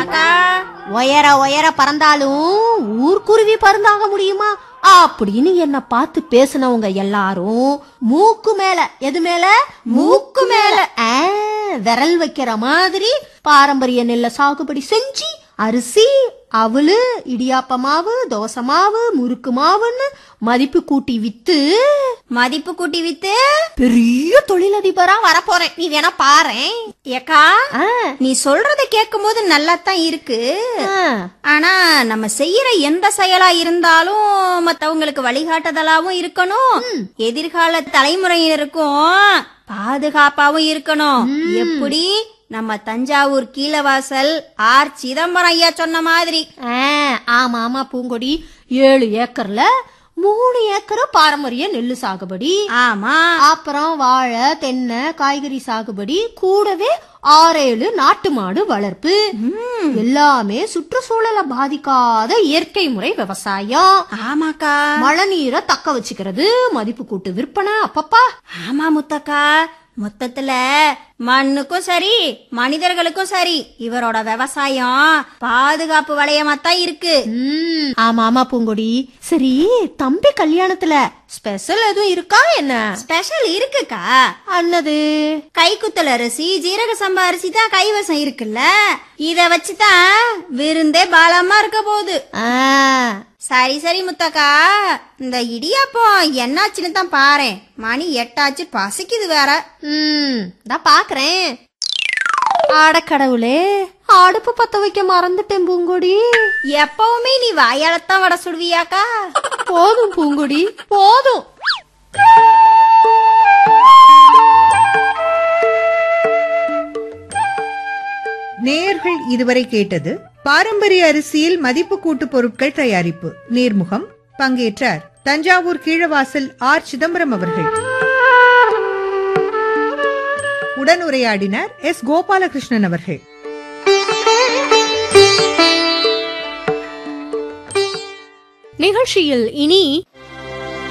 முத்தாக்கா உயர உயர பறந்தாலும் ஊர்க்குருவி பறந்தாக முடியுமா அப்படின்னு என்ன பார்த்து பேசினவங்க எல்லாரும் மூக்கு மேல எது மேல மூக்கு மேல ஆ, விரல் வைக்கிற மாதிரி பாரம்பரிய நெல்லை சாகுபடி செஞ்சு அரிசி அவளு இடியாப்ப மாவு தோசை மாவு முறுக்கு மாவுன்னு மதிப்பு கூட்டி வித்து மதிப்பு கூட்டி வித்து பெரிய தொழிலதிபரா வரப்போறேன் நீ வேணா பாரேன் ஏக்கா ஆ, நீ சொல்றத கேட்கும்போது நல்லா தான் இருக்கு ஆ. ஆனா நம்ம செய்யற எந்த செயலா இருந்தாலும் மத்தவங்களுக்கு வழிகாட்டுதலாவும் இருக்கணும் எதிர்கால தலைமுறையினருக்கும் பாதுகாப்பாவும் இருக்கணும் எப்படி நம்ம தஞ்சாவூர் கீழவாசல் ஆர் சிதம்பரம் ஐயா சொன்ன மாதிரி ஆ, ஆமா ஆமா பூங்கொடி ஏழு ஏக்கர்ல மூணு ஏக்கர் பாரம்பரிய நெல்லு சாகுபடி ஆமா அப்புறம் வாழை தென்னை காய்கறி சாகுபடி கூடவே ஆறேழு நாட்டு மாடு வளர்ப்பு எல்லாமே சுற்றுச்சூழலை பாதிக்காத இயற்கை முறை விவசாயம் ஆமாக்கா மழை நீரை தக்க வச்சுக்கிறது மதிப்பு கூட்டு விற்பனை அப்பப்பா ஆமா முத்தக்கா மொத்தத்துல மண்ணுக்கும் சரி மனிதர்களுக்கும் சரி இவரோட விவசாயம் பாதுகாப்பு வளையமாத்தான் இருக்கு ம், ஆமா ஆமா பூங்கொடி சரி தம்பி கல்யாணத்துல ஸ்பெஷல் எதுவும் இருக்கா என்ன ஸ்பெஷல் இருக்குக்கா அன்னது கைக்குத்தல் அரிசி ஜீரக சம்பா அரிசி தான் கைவசம் இருக்குல்ல இத வச்சுதான் விருந்தே பாலமா இருக்க போகுது ஆ, சரி சரி முத்தக்கா இந்த இடியாப்பம் என்னாச்சுன்னு தான் பாரேன் மணி எட்டாச்சு பசிக்குது வேற ம் தான் பாக்குறேன் ஆட கடவுளே அடுப்பு பத்த வைக்க மறந்துட்டேன் பூங்கொடி எப்பவுமே நீ வாயாலத்தான் வடை சுடுவியாக்கா போதும் பூங்கொடி போதும் நேயர்கள் இதுவரை கேட்டது பாரம்பரிய அரிசியில் மதிப்பு கூட்டு பொருட்கள் தயாரிப்பு நேர்முகம் பங்கேற்றார் தஞ்சாவூர் கீழவாசல் ஆர் சிதம்பரம் அவர்கள் உடனுரையாடினார் எஸ் கோபாலகிருஷ்ணன் அவர்கள் நிகழ்ச்சியில் இனி